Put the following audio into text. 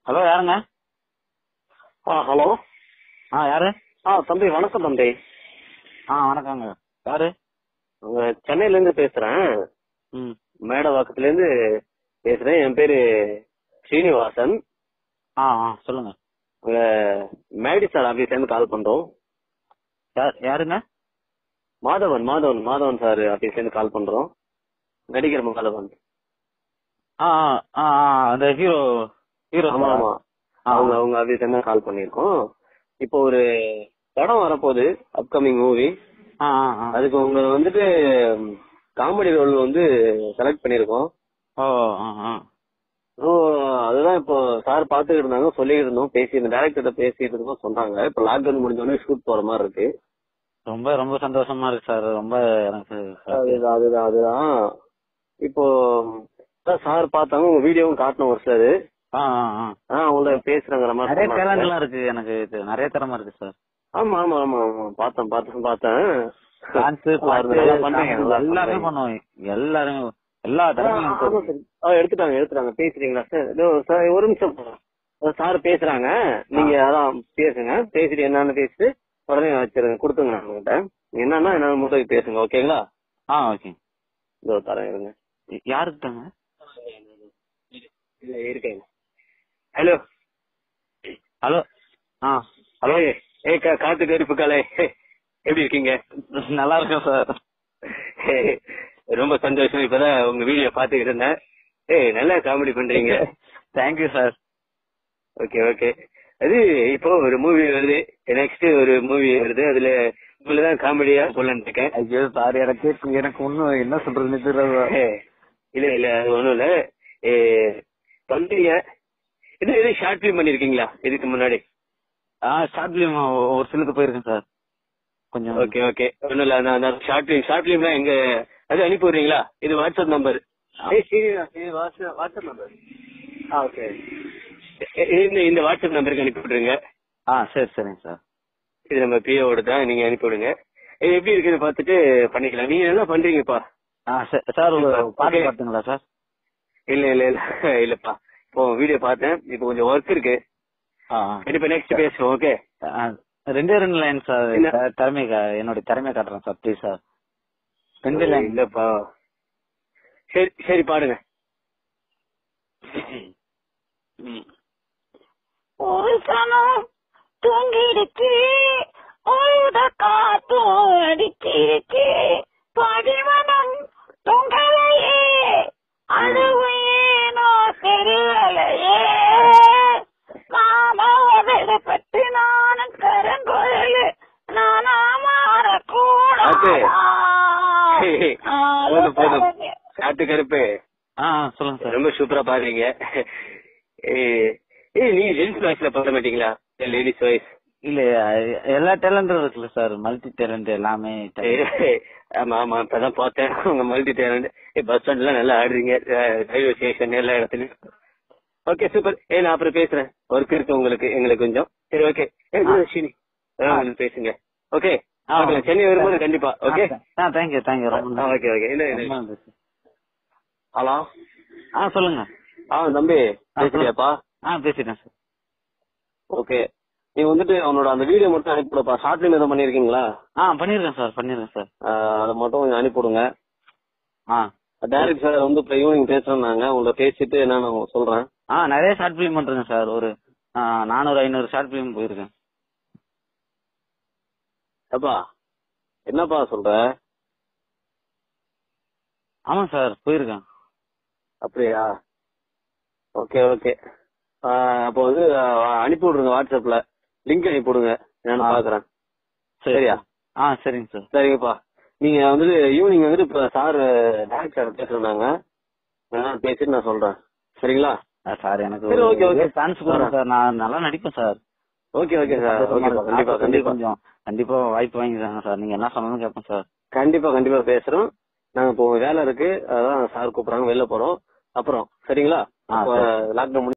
Hello யாருங்க ஆ hello ஆ யாரு ஆ தம்பி வணக்கம் தம்பி ஆ வணக்கங்க யாரு உங்க சென்னையில இருந்து பேசுறேன் ம் மேடவாக்கத்துல இருந்து பேசுறேன் என் பேரு ஸ்ரீனிவாசன் ஆ ஆ சொல்லுங்க உங்க மேடி சார் ஆபீஸ்ல இருந்து கால் பண்றோம் யார் யாருங்க மாதவன் மாதவன் மாதவன் சார் ஆபீஸ்ல இருந்து கால் பண்றோம் நடிகர் மாதவன் ஆ ஆ ஆ ஆ, அந்த ஹீரோ ஹீரோ ஆமா ஆமா ஆ. அவங்க அவங்க ஆபீஸ்ல இருந்து கால் பண்ணிருக்கோம் இப்போ ஒரு படம் வரப்போகுது அப்கமிங் மூவி ஆ ஆ ஆ அதுக்கு உங்களை வந்துட்டு காமெடி ரோல் வந்து செலக்ட் பண்ணிருக்கோம் ஓ ஆ ஆ ஓ அதுதான் இப்போ சார் பாத்துக்கிட்டு இருந்தாங்க சொல்லிட்டு இருந்தோம் பேசி டேரக்டர்கிட்ட பேசிட்டு இருந்தோம் சொன்னாங்க இப்போ லாக்டவுன் முடிஞ்ச உடனே ஷூட் போற மாதிரி இருக்கு ரொம்ப ரொம்ப சந்தோஷமா இருக்கு சார் ரொம்ப எனக்கு அதுதான் அதுதான் அதுதான் இப்போ சார் பார்த்தாங்க உங்க வீடியோவும் காட்டணும் ஒரு சிலரு ஆ ஆ ஆ ஆ உங்களை பேசுறாங்கிற மாதிரி நிறைய சொன்னாங்க. டேலண்ட் எல்லாம் இருக்கு எனக்கு இது நிறைய திறமை இருக்கு சார் ஆமா ஆமா ஆமா ஆமா பார்த்தேன் பார்த்தேன் பார்த்தேன் டான்ஸ் பாட்டு நல்லா பண்றீங்க, நல்லா எல்லாருமே பண்றீங்க. பண்ணுவோம் எல்லாரும் எல்லா திறமையும் ஆ, ஆமா சார். ஆ, எடுத்துட்டாங்க எடுத்துட்டாங்க பேசுறீங்களா சார் இதோ சார் ஒரு நிமிஷம் சார் பேசுறாங்க நீங்க அதான் பேசுங்க பேசிட்டு என்னன்னு பேசிட்டு உடனே வச்சிருங்க கொடுத்துங்க நான் உங்ககிட்ட என்னன்னா என்னன்னு மட்டும் பேசுங்க ஓகேங்களா ஆ ஓகே இதோ தரேன் இருங்க யாருக்கிட்டங்க இல்ல இருக்கேங்க ஹலோ ஹலோ ஆ ஹலோ ஏ கா- காத்து கருப்பு காலை எப்படி இருக்கீங்க நல்லா இருக்கேன் சார் ஏய், ரொம்ப சந்தோஷம் இப்பதான் உங்க வீடியோ பாத்துக்கிட்டு இருந்தேன் ஏய் நல்லா காமெடி பண்றீங்க தேங்க்யூ சார் ஓகே ஓகே அது இப்போ ஒரு மூவி வருது நெக்ஸ்ட் ஒரு மூவி வருது அதுல உங்களதான் காமெடியா சொல்லலான்னு இருக்கேன் ஐயோ சார் எனக்கு எனக்கு ஒன்னும் என்ன சொல்றதுன்னு தெரியல ஏய், இல்ல இல்ல அது ஒண்ணும் இல்ல ஏய், பண்றீங்க இது இது ஷார்ட் ஃபிலிம் பண்ணிருக்கீங்களா இதுக்கு முன்னாடி ஆ ஷார்ட் பிலிம் ஒரு சிலது போயிருக்கேன் சார் கொஞ்சம் ஓகே ஓகே ஒண்ணும் இல்ல அந்த- அந்த ஷார்ட் ஃபிலிம் ஷார்ட் ஃபிலிம்லாம் எங்க அது அனுப்பி விடுறீங்களா இது வாட்ஸ்அப் நம்பர் இது வாட்ஸ்அப் நம்பர் ஆ ஓகே இந்த இந்த வாட்ஸ்அப் நம்பருக்கு அனுப்பி விட்டுருங்க ஆ சரி சரிங்க சார் இது நம்ம பிஏவோட தான் நீங்க அனுப்பி விடுங்க இது எப்படி இருக்குன்னு பார்த்துட்டு பண்ணிக்கலாம் நீங்க என்ன பண்றீங்கப்பா ஆ சரி சார் ஒரு Okay. பாட்டு பாட்டுங்களா சார் இல்ல இல்ல இல்ல இல்லப்பா இப்போ வீடியோ பார்த்தேன் இப்போ கொஞ்சம் ஒர்க் இருக்கு ஆ கண்டிப்பா நெக்ஸ்ட் பேசுவோம் ஓகே ஆ. ரெண்டே ரெண்டு லைன் சார் என்ன? த- திறமை கா- என்னுடைய திறமையை காட்டுறேன் சார் ப்ளீஸ் சார் ரெண்டு லைன் இல்லப்பா சரி சரி பாடுங்க ஒரு சனம் தூங்கிடுச்சு உழுத காத்தும் அடிச்சிருச்சு படிமனம் தொங்கலையே அழுவையே நான் தெருவலையே நாம விடப்பட்டு நானும் கரங்கொழு நானா அது. போதும் போதும் மாறக்கூடாது காட்டு கருப்பு ஆ ஆ, சொல்லுங்க சார் ரொம்ப சூப்பரா பாடுறீங்க ஏய் ஏய், நீங்க ஜென்ஸ் வாய்ஸ்ல பாட மாட்டீங்களா லேடிஸ் வாய்ஸ் இல்ல எல்லா டேலண்டும் இருக்குல்ல சார் மல்டி டேலண்ட் எல்லாமே talent. ஆமா ஆமா இப்பதான் பார்த்தேன் உங்க மல்டி டேலண்ட் பஸ் ஸ்டாண்ட்ல நல்லா ஆடுறீங்க ரயில்வே ஸ்டேஷன் எல்லா இடத்துலயும் ஓகே சூப்பர் ஏ நான் அப்புறம் பேசுறேன் ஒர்க் இருக்கு உங்களுக்கு எங்களுக்கு கொஞ்சம் சரி ஓகே ஷினி பேசுங்க ஓகே ஆ, சென்னை வரும்போது கண்டிப்பா ஓகே ஆ தேங்க்யூ தேங்க்யூ ரொம்ப நன்றி. ஓகே ஓகே இல்ல ரொம்ப இல்ல நன்றி சார். ஹலோ ஆ சொல்லுங்க ஆ தம்பி பேசுறியாப்பா ஆ பேசிட்டேன் சார் ஓகே நீ வந்துட்டு அவனோட அந்த வீடியோ மட்டும் அனுப்பிவிடப்பா ஷார்ட் ஃபிலிம் எதுவும் பண்ணிருக்கீங்களா ஆ பண்ணிருக்கேன் சார் பண்ணிருக்கேன் சார் அதை மட்டும் கொஞ்சம் அனுப்பிவிடுங்க ஆ டைரக்ட் சார் வந்து இப்போ ஈவினிங் பேசுறேன்னாங்க உங்களை பேசிட்டு நான் சொல்றேன் ஆ நிறைய ஷார்ட் ஃபிலிம் பண்றேன் சார் ஒரு ஆ, நானூறு ஐநூறு ஷார்ட் ஃபிலிம் போயிருக்கேன் அப்பா என்னப்பா சொல்ற ஆமா சார் போயிருக்கேன் அப்படியா ஓகே ஓகே அப்போ வந்து ஆஹ், அனுப்பி விடுங்க வாட்ஸ்அப்ல லிங்க் அனுப்பி விடுங்க நான் ஆ. பாக்குறேன் சரி. சரியா ஆ சரிங்க சார் சரிங்கப்பா நீங்க வந்துட்டு ஈவினிங் வந்துட்டு இப்ப சார் டைரக்ட் சார் பேசுறாங்க நான் பேசிட்டு நான் சொல்றேன் சரிங்களா ஆ, சார் எனக்கு சரி, okay, okay. சான்ஸ் கொடுங்க சார் நான் நல்லா நடிப்பேன் சார் ஓகே ஓகே சார் ஓகேப்பா கண்டிப்பா ஆ, கண்டிப்பா கொஞ்சம் கண்டிப்பா வாய்ப்பு வாங்கி தாங்க சார் நீங்க என்ன சொன்னாலும் கேட்பேன் சார் கண்டிப்பா கண்டிப்பா பேசுறோம் நாங்க இப்போ வேலை இருக்கு அதான் சார் கூப்பிடுறாங்க வெளில போறோம் அப்புறம் சரிங்களா ஆ, சரி. லாக்டவுன்